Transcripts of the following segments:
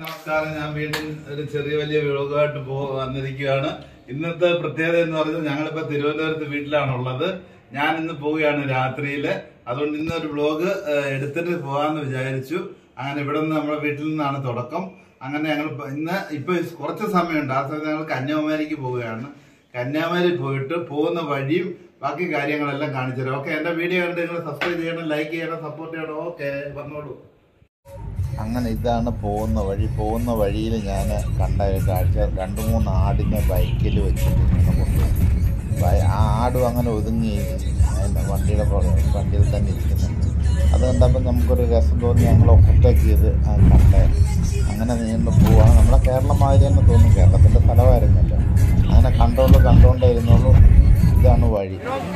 നമസ്കാരം ഞാൻ വീണ്ടും ഒരു ചെറിയ വലിയ വിളവുമായിട്ട് പോ വന്നിരിക്കുകയാണ് ഇന്നത്തെ പ്രത്യേകത എന്ന് പറഞ്ഞാൽ ഞങ്ങളിപ്പോ തിരുവനന്തപുരത്ത് വീട്ടിലാണുള്ളത് ഞാൻ ഇന്ന് പോവുകയാണ് രാത്രിയില് അതുകൊണ്ട് ഇന്നൊരു വ്ലോഗ് എടുത്തിട്ട് പോകാന്ന് വിചാരിച്ചു അങ്ങനെ ഇവിടെ നിന്ന് നമ്മുടെ വീട്ടിൽ നിന്നാണ് തുടക്കം അങ്ങനെ ഞങ്ങൾ ഇപ്പൊ ഇന്ന് ഇപ്പൊ കുറച്ച് സമയമുണ്ട് ആ സമയത്ത് ഞങ്ങൾ കന്യാകുമാരിക്ക് പോവുകയാണ് കന്യാകുമാരി പോയിട്ട് പോകുന്ന വഴിയും ബാക്കി കാര്യങ്ങളെല്ലാം കാണിച്ചു തരാം ഓക്കെ എന്റെ വീഡിയോ കണ്ട് നിങ്ങൾ സബ്സ്ക്രൈബ് ചെയ്യണം ലൈക്ക് ചെയ്യണം സപ്പോർട്ട് ചെയ്യണം ഓക്കെ വന്നോളൂ അങ്ങനെ ഇതാണ് പോകുന്ന വഴി പോകുന്ന വഴിയിൽ ഞാൻ കണ്ട ഒരു കാഴ്ച രണ്ട് മൂന്ന് ആടിനെ ബൈക്കിൽ വെച്ചിട്ട് ഇങ്ങനെ കൊണ്ടുപോയി ബൈ- ആ ആടും അങ്ങനെ ഒതുങ്ങി അതിൻ്റെ വണ്ടിയുടെ പുറ- വണ്ടിയിൽ തന്നെ ഇരിക്കുന്നുണ്ട് അത് കണ്ടപ്പോൾ നമുക്കൊരു രസം തോന്നി ഞങ്ങൾ ഒപ്പത്തേക്ക് ചെയ്ത് ആ കണ്ടേ അങ്ങനെ നീണ്ടു പോവാണ് നമ്മുടെ കേരളം മാതിരി തന്നെ തോന്നി കേരളത്തിൻ്റെ സ്ഥലമായിരുന്നല്ലോ അങ്ങനെ കണ്ടോളൂ കണ്ടോണ്ടേ ഇരുന്നോളൂ ഇതാണ് വഴി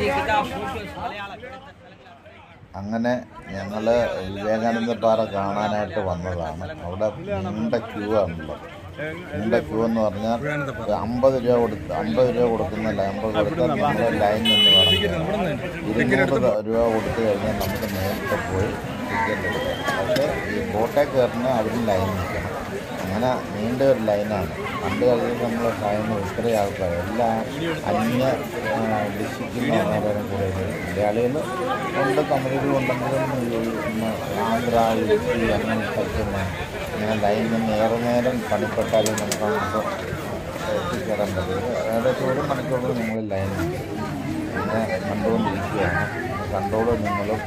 അങ്ങനെ ഞങ്ങൾ വിവേകാനന്ദ പാറ കാണാനായിട്ട് വന്നതാണ് അവിടെ നീണ്ട ക്യൂ ആണുള്ളത് നീണ്ട ക്യൂ എന്ന് പറഞ്ഞാൽ അമ്പത് രൂപ കൊടുത്ത് അമ്പത് രൂപ കൊടുക്കുന്നില്ല അമ്പത് കൊടുത്താൽ നമ്മൾ ലൈൻ നിന്ന് വേണം ഇരുന്നൂറ് രൂപ കൊടുത്തു കഴിഞ്ഞാൽ നമുക്ക് നേരത്തെ പോയി ടിക്കറ്റ് എടുക്കാം പക്ഷേ ഈ ബോട്ടേ കയറുന്ന അവരും ലൈൻ നിൽക്കണം അങ്ങനെ നീണ്ട ഒരു ലൈനാണ് കണ്ടു കഴിഞ്ഞാൽ നമ്മൾ ടൈം ഇത്രയും ആൾക്കാർ എല്ലാ അന്യ ഡിസ്ട്രിക്റ്റിൽ നിന്നുള്ളവരും കൂടെ മലയാളികൾ ഉണ്ട് തമിഴരുണ്ടെങ്കിലും ആന്ധ്ര യു പി അങ്ങനെ സ്ഥലത്തുനിന്ന് ഇങ്ങനെ ലൈനിൽ നിന്ന് ഏറെ നേരം പണിപ്പെട്ടാലും നമുക്ക് അങ്ങോട്ട് എത്തിച്ചേരാൻ പറ്റും ഏകദേശം ഒരു മണിക്കൂർ നിങ്ങൾ ലൈനിൽ അങ്ങനെ കണ്ടുകൊണ്ടിരിക്കുകയാണ് കണ്ടോളൂ നിങ്ങളും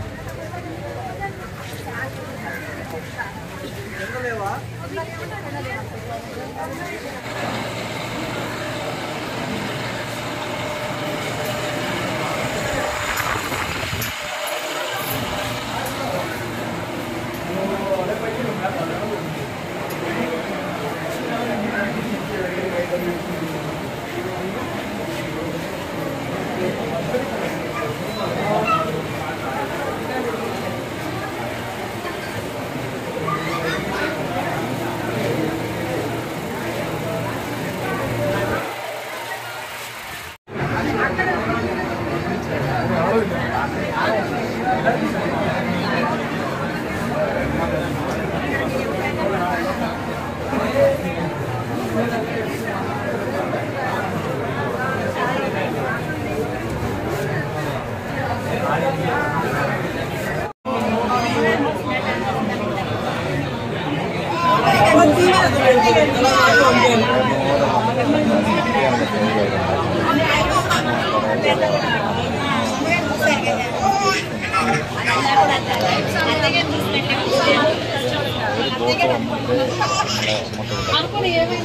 ഒരു ബോട്ട് വന്നിട്ട് നമ്മളെ അങ്ങോട്ട്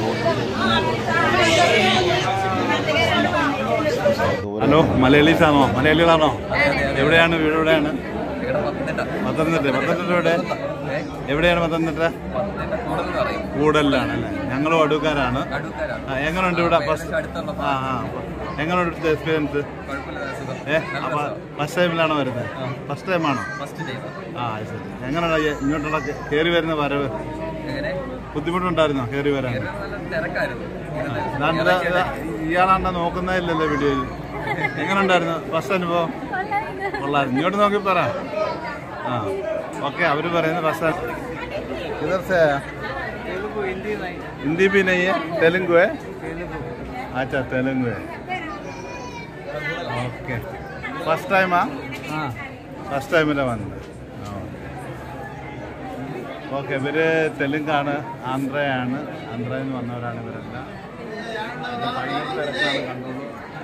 വിടും. ഹലോ മലയാളീസ് ആണോ മലയാളികളാണോ എവിടെയാണ് വീട് എവിടെയാണ് പത്തനംതിട്ട പത്തനംതിട്ട എവിടെ എവിടെയാണ് പത്തനംതിട്ട കൂടലിലാണ് അല്ലേ ഞങ്ങളും അടുക്കാരാണ് ആ, എങ്ങനെയുണ്ട് ഇവിടെ ഫസ്റ്റ് ആ ആ എങ്ങനെയുണ്ട് ഇവിടുത്തെ എക്സ്പീരിയൻസ് ഏ അപ്പൊ ഫസ്റ്റ് ടൈമിലാണോ വരുന്നത് ഫസ്റ്റ് ടൈമാണോ ആ അത് ശരി എങ്ങനെയാണ് ഈ ഇങ്ങോട്ടുള്ള കയറി വരുന്ന വരവ് ബുദ്ധിമുട്ടുണ്ടായിരുന്നോ കയറി വരാൻ ദാ- ദാ- ദാ- ഇയാളാണ്ട നോക്കുന്നതില്ലല്ലോ വീഡിയോയിൽ എങ്ങനെ ഉണ്ടായിരുന്നു ഫസ്റ്റ് അനുഭവം കൊള്ളാം ഇങ്ങോട്ട് നോക്കി പറ ആ ഓക്കെ അവര് പറയുന്നത് ഫസ്റ്റ് किधर से आया हिंदी भी नहीं है तेलुगु है अच्छा तेलुगु है ഓക്കെ ഫസ്റ്റ് ടൈമാ ഫസ്റ്റ് ടൈമിലാണ് വന്നത് ഓക്കെ ഇവര് തെലുങ്കാണ് ആന്ധ്രയാണ് ആന്ധ്രയിൽ നിന്ന് വന്നവരാണ് ഇവരെല്ലാം ഇത് ഭയങ്കര തിരക്കാണ് കണ്ടോളൂ.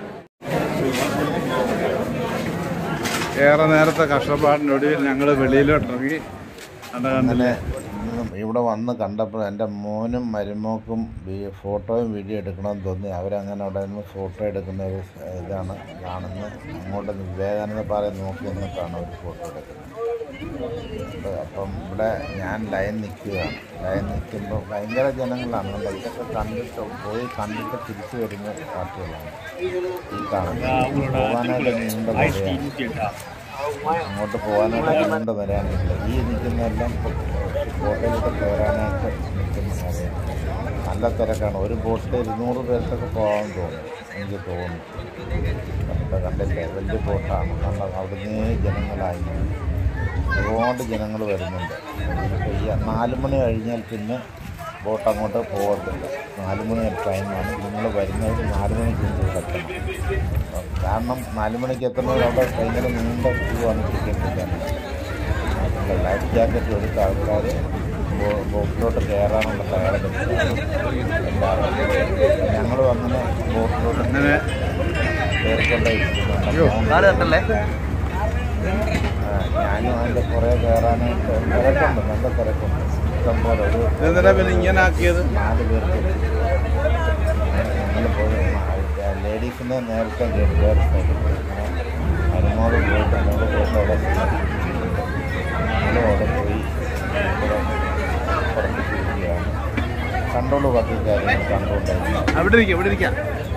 ഏറെ നേരത്തെ കഷ്ടപ്പാടിനൊടുവിൽ ഞങ്ങൾ വെളിയിലോട്ടിറങ്ങി അത് കണ്ടില്ലേ അങ്ങനെ ഇന്ന് ഇവിടെ വന്ന് കണ്ടപ്പോൾ എൻ്റെ മോനും മരുമോക്കും വി- ഫോട്ടോയും വീഡിയോ എടുക്കണമെന്ന് തോന്നി അവരങ്ങനെ അവിടെ നിന്ന് ഫോട്ടോ എടുക്കുന്ന ഒരു സ- ഇതാണ് കാണുന്നത് അങ്ങോട്ട് വിവേകാനന്ദ പാറ നോക്കി നിന്നിട്ടാണ് അവർ ഫോട്ടോ എടുക്കുന്നത് അപ്പോൾ അപ്പം ഇവിടെ ഞാൻ ലൈൻ നിൽക്കുകയാണ് ലൈൻ നിൽക്കുമ്പോൾ ഭയങ്കര ജനങ്ങളാണ് കണ്ടോ ഇതൊക്കെ കണ്ടിട്ട് പോയി കണ്ടിട്ട് തിരിച്ചു വരുന്ന പാർട്ടികളാണ് ഈ കാണുന്നത് പോകാനായിട്ട് നീണ്ട വഴിയാണ് അങ്ങോട്ട് പോകാനായിട്ട് നീണ്ട വരാനില്ല ഈ നിൽക്കുന്നതെല്ലാം ബോട്ടിലൊക്കെ കയറാനായിട്ട് നിൽക്കുന്ന കാര്യമാണ് നല്ല തിരക്കാണ് ഒരു ബോട്ടിൽ ഇരുന്നൂറ് പേർക്കൊക്കെ പോകാൻ തോന്നും എനിക്ക് തോന്നുന്നു കണ്ട കണ്ടില്ലേ വലിയ ബോട്ടാണ് കണ്ട അവിടുന്ന് ജനങ്ങളായി ഒരുപാട് ജനങ്ങൾ വരുന്നുണ്ട് ഇപ്പൊ ഈ നാല് മണി കഴിഞ്ഞാൽ പിന്നെ ബോട്ട് അങ്ങോട്ട് പോകത്തില്ല നാല് മണി ടൈമാണ് നിങ്ങൾ വരുന്നത് നാല് മണിക്ക് മുമ്പ് ഇവിടെ എത്തണം കാരണം നാല് മണിക്ക് എത്തുന്നവർ അവിടെ ഭയങ്കര നീണ്ട ക്യൂ ആണ് ടിക്കറ്റ് എടുക്കാൻ ലൈഫ് ജാക്കറ്റ് എടുത്ത ആൾക്കാർ ബോട്ടിലോട്ട് കയറാനുള്ള തയ്യാറെടുപ്പിലാണ് ഞങ്ങളും അങ്ങനെ ബോട്ടിലോട്ട് അങ്ങനെ കയറിക്കൊണ്ടേ ഇരിക്കുന്നുണ്ട് ആ, ഞാനും അതിൻ്റെ കുറേ കയറാനായിട്ട് തിരക്കുണ്ട് നല്ല തിരക്കുണ്ട് ഇഷ്ടം പോലെ ഒരു എന്തിനാ പിന്നെ ഇങ്ങനെ ആക്കിയത് നാല് പേർക്ക് ഞങ്ങൾ പോയി ലേഡീസിനെ നേരത്തെ കയറി വേറെ സ്ഥലത്ത് പോയി അതിനോട് പോയിട്ട് മോള് പോയിട്ട് അവിടെ ഞങ്ങളും അവിടെ പോയി ഇവിടെ പുറത്തേക്കിരിക്കുകയാണ് കൺട്രോൾ ബാക്കി കാര്യങ്ങൾ കൺട്രോൾ അവിടെ ഇരിക്കാം ഇവിടെ ഇരിക്കാം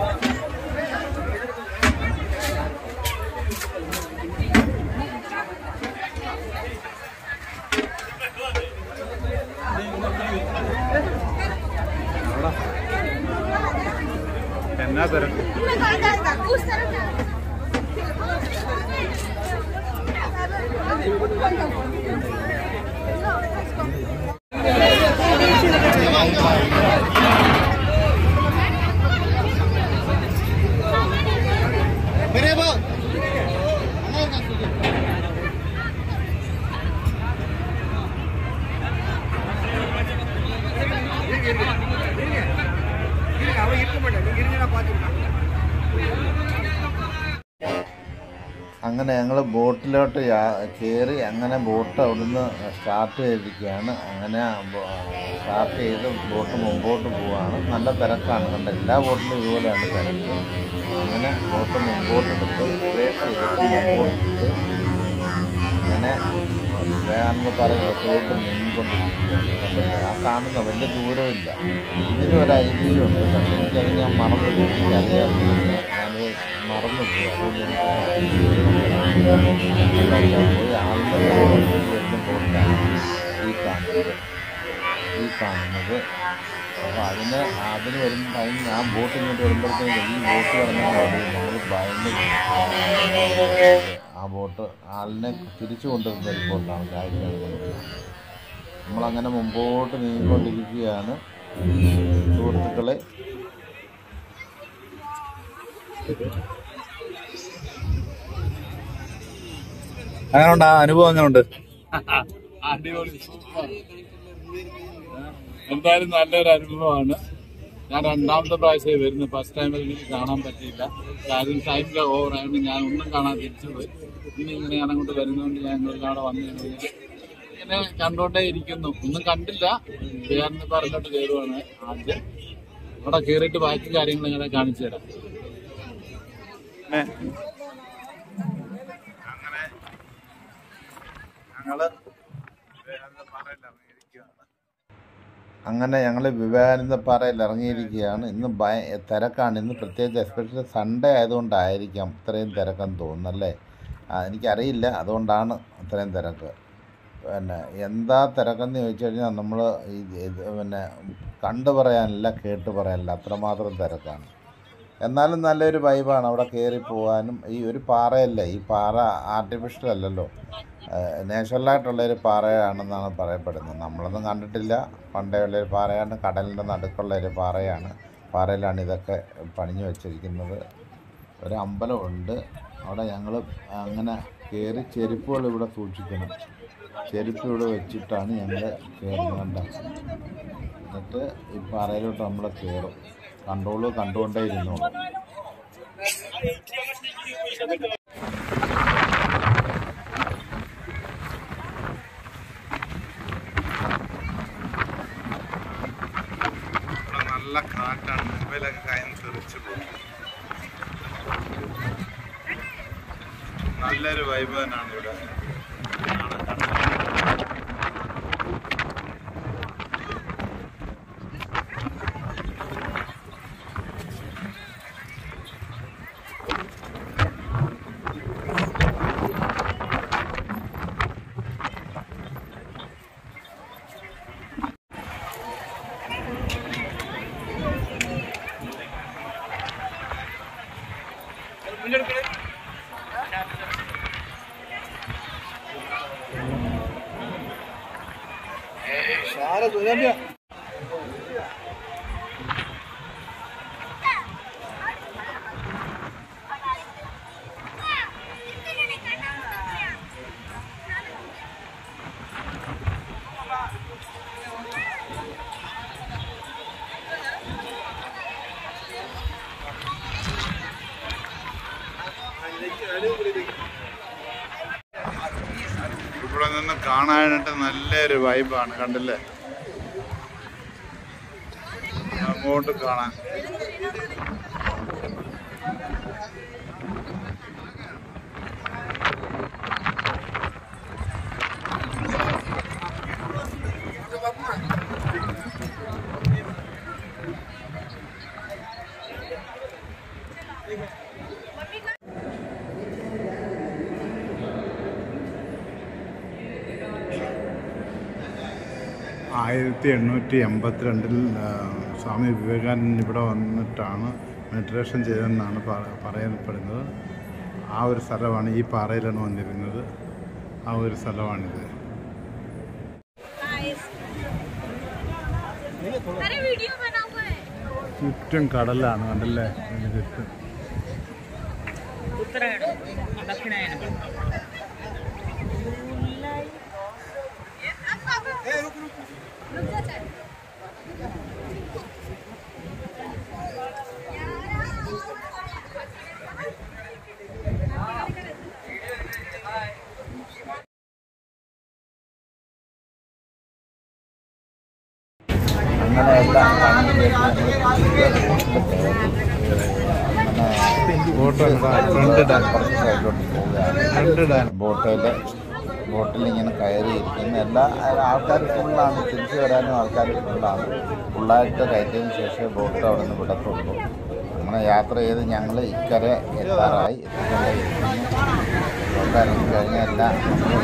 എന്നാ തിരക്ക് അങ്ങനെ ഞങ്ങൾ ബോട്ടിലോട്ട് കയറി അങ്ങനെ ബോട്ട് അവിടുന്ന് സ്റ്റാർട്ട് ചെയ്തിരിക്കുകയാണ് അങ്ങനെ സ്റ്റാർട്ട് ചെയ്ത് ബോട്ട് മുമ്പോട്ട് പോവാണ് നല്ല തിരക്കാണ് കണ്ട എല്ലാ ബോട്ടിലും ഇതുപോലെയാണ് തിരക്ക് അങ്ങനെ ബോട്ട് മുമ്പോട്ടെടുത്ത് ബ്രേക്ക് ചെയ്തിട്ട് മുമ്പോട്ടെടുത്ത് അങ്ങനെ വേണമെന്ന് പറയുന്നതോട്ട് നീങ്ങിക്കൊണ്ടിരിക്കുകയാണ് കണ്ടില്ലേ? ആ കാണുന്ന വലിയ ദൂരമില്ല ഇതിന് ഒരു ഐഡിയയുണ്ട് പക്ഷേ എനിക്കത് ഞാൻ മറന്നു പോയി. എനിക്കറിയാറില്ല ഞാനത് മറന്നു പോയി അതുകൊണ്ട് എനിക്ക് പോയി ആളുടെ വരുന്ന ബോട്ടാണ് ഈ കാണുന്നത് ഈ കാണുന്നത് അപ്പോൾ അതിന് അതിന് വരുന്ന ടൈം ആ ബോട്ട് ഇങ്ങോട്ട് വരുമ്പോഴത്തേക്കും ഈ ബോട്ട് പറഞ്ഞാൽ നമ്മൾ ഭയന്ന് ആ ബോട്ട് ആളിനെ തിരിച്ചു കൊണ്ടുവരുന്ന ഒരു ബോട്ടാണ് കാഴ്ചയാണ് നമ്മളങ്ങനെ മുമ്പോട്ട് നീങ്ങിക്കൊണ്ടിരിക്കുകയാണ് സുഹൃത്തുക്കളെ അങ്ങനെയുണ്ട് ആ അനുഭവം എങ്ങനെയുണ്ട് അടിപൊളി സൂപ്പർ എന്തായാലും നല്ലൊരു അനുഭവമാണ് ഞാൻ രണ്ടാമത്തെ പ്രാവശ്യമായി വരുന്നത് ഫസ്റ്റ് ടൈമിൽ എനിക്ക് കാണാൻ പറ്റിയില്ല കാര്യം ടൈമിലെ ഓവറായതുകൊണ്ട് ഞാൻ ഒന്നും കാണാൻ തിരിച്ചു പോയി ഇനി ഇങ്ങനെ ഞാൻ അങ്ങോട്ട് വരുന്നതുകൊണ്ട് ഞാൻ ഇങ്ങോട്ട് അവിടെ വന്നു കഴിഞ്ഞാൽ ഇങ്ങനെ കണ്ടോണ്ടേ ഇരിക്കുന്നു ഒന്നും കണ്ടില്ല ചേർന്ന് പറഞ്ഞോട്ട് കയറുവാണ് ആദ്യം അവിടെ കയറിയിട്ട് ബാക്കി കാര്യങ്ങൾ ഇങ്ങനെ കാണിച്ചു തരാം ഞങ്ങള് അങ്ങനെ ഞങ്ങൾ വിവേകാനന്ദപ്പാറയിൽ ഇറങ്ങിയിരിക്കുകയാണ് ഇന്ന് ഭയ തിരക്കാണ് ഇന്ന് പ്രത്യേകിച്ച് എസ്പെഷ്യലി സൺഡേ ആയതുകൊണ്ടായിരിക്കാം ഇത്രയും തിരക്കെന്ന് തോന്നുന്നല്ലേ ആ, എനിക്കറിയില്ല അതുകൊണ്ടാണ് ഇത്രയും തിരക്ക് പിന്നെ എന്താ തിരക്കെന്ന് ചോദിച്ചു കഴിഞ്ഞാൽ നമ്മൾ ഇത് പിന്നെ കണ്ടു പറയാനല്ല കേട്ട് പറയാനല്ല അത്രമാത്രം തിരക്കാണ് എന്നാലും നല്ലൊരു വൈബാണ് അവിടെ കയറി പോകാനും ഈ ഒരു പാറയല്ല ഈ പാറ ആർട്ടിഫിഷ്യൽ അല്ലല്ലോ നാച്ചുറലായിട്ടുള്ള ഒരു പാറയാണെന്നാണ് പറയപ്പെടുന്നത് നമ്മളൊന്നും കണ്ടിട്ടില്ല പണ്ടേ ഉള്ളൊരു പാറയാണ് കടലിൻ്റെ നടുക്കുള്ള ഒരു പാറയാണ് പാറയിലാണ് ഇതൊക്കെ പണിഞ്ഞു വെച്ചിരിക്കുന്നത് ഒരു അമ്പലമുണ്ട് അവിടെ ഞങ്ങൾ അങ്ങനെ കയറി ചെരുപ്പുകൾ ഇവിടെ സൂക്ഷിക്കണം ചെരുപ്പ് ഇവിടെ വെച്ചിട്ടാണ് ഞങ്ങൾ കയറുന്നത് കണ്ട എന്നിട്ട് ഈ പാറയിലോട്ട് നമ്മൾ കയറും കണ്ടോളൂ കണ്ടുകൊണ്ടേ ഇരുന്നോളൂ നല്ല കാറ്റാണ് മൊബൈലൊക്കെ കയ്യിൽ തെറിച്ചു പോകും നല്ലൊരു വൈബ് തന്നെയാണ് ഇവിടെ ഇവിടെ നിന്ന് കാണാനായിട്ട് നല്ലൊരു വൈബാണ് കണ്ടില്ലേ അങ്ങോട്ട് കാണാൻ ആയിരത്തി എണ്ണൂറ്റി എൺപത്തിരണ്ടിൽ ആ, സ്വാമി വിവേകാനന്ദൻ ഇവിടെ വന്നിട്ടാണ് മെഡിറ്റേഷൻ ചെയ്തതെന്നാണ് പ- പറയപ്പെടുന്നത് ആ ഒരു സ്ഥലമാണ് ഈ പാറയിലാണ് വന്നിരുന്നത് ആ ഒരു സ്ഥലമാണിത് अरे वीडियो बना हुआ है ചുറ്റും കടലാണ് കണ്ടല്ലേ ഇതിന് ചുറ്റും ಉತ್ತರಾಯಣ ದಕ್ಷಿಣಾಯನ रुक जा चल അങ്ങനെ എല്ലാം കഴിഞ്ഞിട്ട് ബോട്ട് ഫ്രണ്ട് ഡാൻ കുറച്ച് സൈഡിലോട്ട് പോവുകയാണ് ഫ്രണ്ട് ഡാൻ ബോട്ടിൽ ബോട്ടിൽ ഇങ്ങനെ കയറിയിരിക്കുന്ന എല്ലാ ആൾക്കാർ ഫുള്ളാണ് തിരിച്ചു വരാനും ആൾക്കാർ ഫുള്ളാണ് ഫുള്ളായിട്ട് കയറ്റിയതിന് ശേഷം ബോട്ട് അവിടെ നിന്ന് വിടത്തുള്ളൂ അങ്ങനെ യാത്ര ചെയ്ത് ഞങ്ങൾ ഇക്കരെ എത്താറായി എത്തിക്കൊണ്ടേയിരിക്കുന്നു ബോട്ട് ഇറങ്ങി കഴിഞ്ഞാൽ എല്ലാം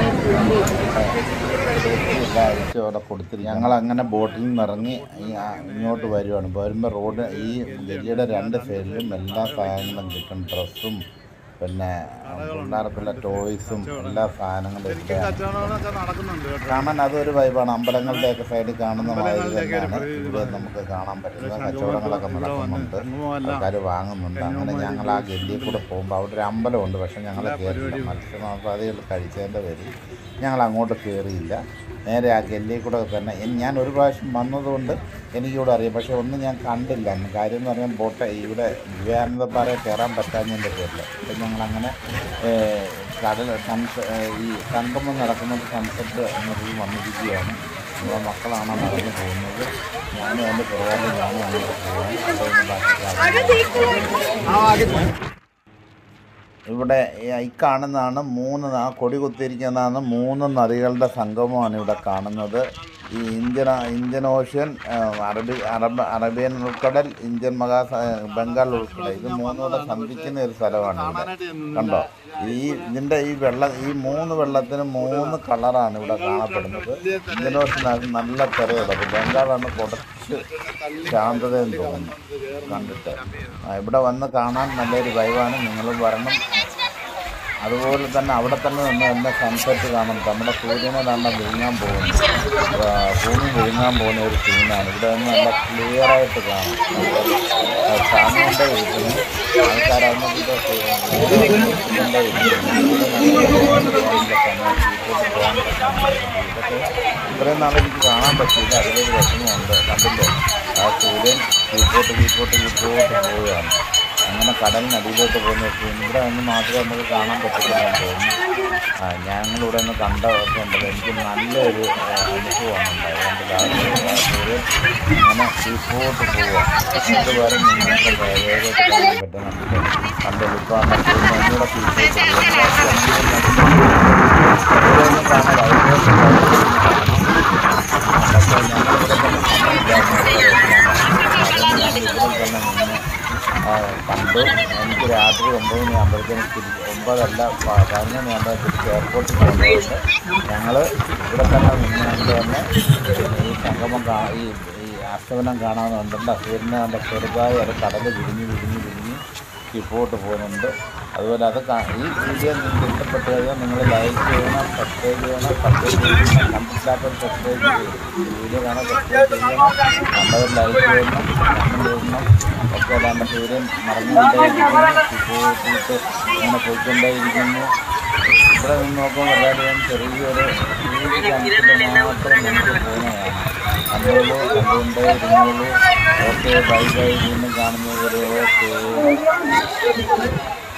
എല്ലാം അഴിച്ച് അവിടെ കൊടുത്തിരിക്കും ഞങ്ങൾ അങ്ങനെ ബോട്ടിൽ നിന്ന് ഇറങ്ങി ഈ ആ ഇങ്ങോട്ട് വരുവാണ് വരുമ്പോൾ റോഡ് ഈ ഗലിയുടെ രണ്ട് സൈഡിലും എല്ലാ സാധനങ്ങളും കിട്ടും ഡ്രസ്സും പിന്നെ പിള്ളേർക്കുള്ള ടോയ്സും എല്ലാ സാധനങ്ങളും ഇവിടെയാണ് കച്ചവടങ്ങളൊക്കെ നടക്കുന്നുണ്ട് കേട്ടോ കാണാൻ അതൊരു വൈബാണ് അമ്പലങ്ങളുടെയൊക്കെ സൈഡിൽ കാണുന്ന മാതിരി തന്നെയാണ് ഇവിടെ നമുക്ക് കാണാൻ പറ്റുന്നത് കച്ചവടങ്ങളൊക്കെ നടക്കുന്നുണ്ട് ആൾക്കാർ വാങ്ങുന്നുണ്ട് അങ്ങനെ ഞങ്ങൾ ആ ഗല്ലിയിൽ കൂടെ പോകുമ്പോൾ അവിടെ ഒരു അമ്പലമുണ്ട് പക്ഷെ ഞങ്ങൾ കയറിയില്ല മത്സ്യമാംസാദികൾ കഴിച്ചതിൻ്റെ പേരിൽ ഞങ്ങൾ അങ്ങോട്ട് കയറിയില്ല നേരെ ആ ഗല്ലിയിൽ കൂടെ തന്നെ എൻ- ഞാൻ ഒരു പ്രാവശ്യം വന്നതുകൊണ്ട് എനിക്കിവിടെ അറിയാം പക്ഷെ ഒന്നും ഞാൻ കണ്ടില്ല അന്ന് കാര്യം എന്ന് പറയാൻ ബോട്ട് ഇവിടെ വിവേകാനന്ദപ്പാറ കയറാൻ പറ്റാഞ്ഞതിൻ്റെ പേരിൽ അപ്പം ഞങ്ങളങ്ങനെ ഏഹ്, കടൽ സൺസ ഏഹ്, ഈ സംഗമം നടക്കുന്നത് സൺസെറ്റ് എന്നതിൽ വന്നിരിക്കുകയാണ് നമ്മുടെ മക്കളാണ് നടന്നു പോകുന്നത് ഞാനും എൻ്റെ പുറകാലം ഞാനും അങ്ങോട്ട് പോകാൻ ബാക്കി കാര്യങ്ങൾ ഇവിടെ ഈ കാണുന്നതാണ് മൂന്ന് ആ കൊടി കുത്തിയിരിക്കുന്നതാണ് മൂന്ന് നദികളുടെ സംഗമമാണ് ഇവിടെ കാണുന്നത് ഈ ഇന്ത്യൻ ഇന്ത്യൻ ഓഷ്യൻ ആ, അറബി അറബ് അറേബ്യൻ ഉൾക്കടൽ ഇന്ത്യൻ മഹാ ബംഗാൾ ഉൾക്കടൽ ഇത് മൂന്നൂടെ സന്ധിക്കുന്ന ഒരു സ്ഥലമാണ് ഇവിടെ കണ്ടോ ഈ ഇതിൻ്റെ ഈ വെള്ളം ഈ മൂന്ന് വെള്ളത്തിന് മൂന്ന് കളറാണ് ഇവിടെ കാണപ്പെടുന്നത് ഇന്ത്യൻ ഓഷ്യൻ നല്ല തെരയുള്ളത് ബംഗാളാണ് കുറച്ച് ശാന്തതയെന്ന് തോന്നുന്നു കണ്ടിട്ട് ആ, ഇവിടെ വന്ന് കാണാൻ നല്ലൊരു വൈവാണ് നിങ്ങളും വരണം അതുപോലെ തന്നെ അവിടെ തന്നെ നിന്ന് തന്നെ സൺസെറ്റ് കാണും നമ്മുടെ സൂര്യനെ തന്നെ വിഴുങ്ങാൻ പോകുന്നു ആ, ഭൂമി വിഴുങ്ങാൻ പോകുന്ന ഒരു സീനാണ് ഇവിടെ നിന്ന് നല്ല ക്ലിയർ ആയിട്ട് കാണാം സാമിയുടെ ഇരിക്കുന്നു ആൾക്കാരാകുമ്പോൾ ഇത്രയും നാൾ എനിക്ക് കാണാൻ പറ്റിയില്ല അതിലൊരു വിഷമമുണ്ട് കണ്ടില്ലേ ആ സൂര്യൻ കീഴ്പോട്ട് കീഴ്പോട്ട് കീഴ്പോട്ട് പോവുകയാണ് അങ്ങനെ കടലിനടിയിലോട്ട് പോകുന്ന ഒരു scene. ഇവിടെ നിന്ന് മാത്രമേ നമുക്ക് കാണാൻ പറ്റില്ല എന്ന് തോന്നുന്നു ആ ഞങ്ങളിവിടെ നിന്ന് കണ്ട ഉണ്ടല്ലോ എനിക്ക് നല്ലൊരു ആ, അനുഭവമാണ് ഉണ്ടായത് കണ്ടില്ല ആ സൂര്യൻ- ആ സൂര്യൻ ഇങ്ങനെ കീഴ്പോട്ട് പോവുക ഇതുവരെ നിങ്ങൾക്ക് വേഗമായിട്ട് കാണാൻ പറ്റും നമുക്ക് കണ്ടല്ലോ ഇപ്പോൾ ആ സൂര്യൻ ഒന്നുകൂടെ കീഴ്പോട്ട് പോകും ഇവിടെ ഒന്നും കാണാൻ അതിലോട്ട് പക്ഷേ ഞങ്ങളിവിടെ തന്നെ ആ, കണ്ടു എനിക്ക് രാത്രി ഒമ്പത് മണിയാകുമ്പോഴത്തേനും തിരിച്ച് ഒമ്പതല്ല പ- പതിനൊന്ന് മണിയാകുമ്പോൾ തിരിച്ച് എയർപോർട്ടിൽ പോകുന്നുണ്ട് ഞങ്ങൾ ഇവിടെ തന്നെ നിന്നുകൊണ്ട് തന്നെ ഈ സംഗമം കാ ഈ ഈ അസ്തമനം കാണാമെന്നുണ്ട് സൂര്യനെ കണ്ട ചെറുതായി അത് കടൽ വിരിഞ്ഞ് വിരിഞ്ഞ് വിരിഞ്ഞ് ഇപ്പോട്ട് പോകുന്നുണ്ട് അതുപോലെ അത് കാ- ഈ വീഡിയോ നിങ്ങൾക്ക് ഇഷ്ടപ്പെട്ട് കഴിഞ്ഞാൽ നിങ്ങൾ ലൈക്ക് ചെയ്യണം സബ്സ്ക്രൈബ് ചെയ്യണം സബ്സ്ക്രൈബ് ചെയ്യണം കണ്ടില്ലാത്തവർ സബ്സ്ക്രൈബ് ചെയ്യണം ഈ വീഡിയോ കാണാൻ സബ്സ്ക്രൈബ് ചെയ്യണം കണ്ടവർ ലൈക്ക് ചെയ്യണം കമൻറ്റ് ചെയ്യണം ഒക്കെ നമ്മുടെ സൂര്യൻ മറന്നുകൊണ്ടേയിരിക്കുന്നു കൂട്ടിയിട്ട് ഇങ്ങനെ പോയിക്കൊണ്ടേയിരിക്കുന്നു ഇവിടെ നിന്ന് നോക്കുമ്പോൾ എല്ലാവരും ചെറിയൊരു ഈ കണക്കിൽ മാത്രം നമുക്ക് പോകുന്നതാണ് കണ്ടോളൂ കണ്ടുകൊണ്ടേ ഇരുന്നോളൂ ഓക്കെ ബൈ ബൈ വീണ്ടും കാണുന്നവരെ ഓക്കെ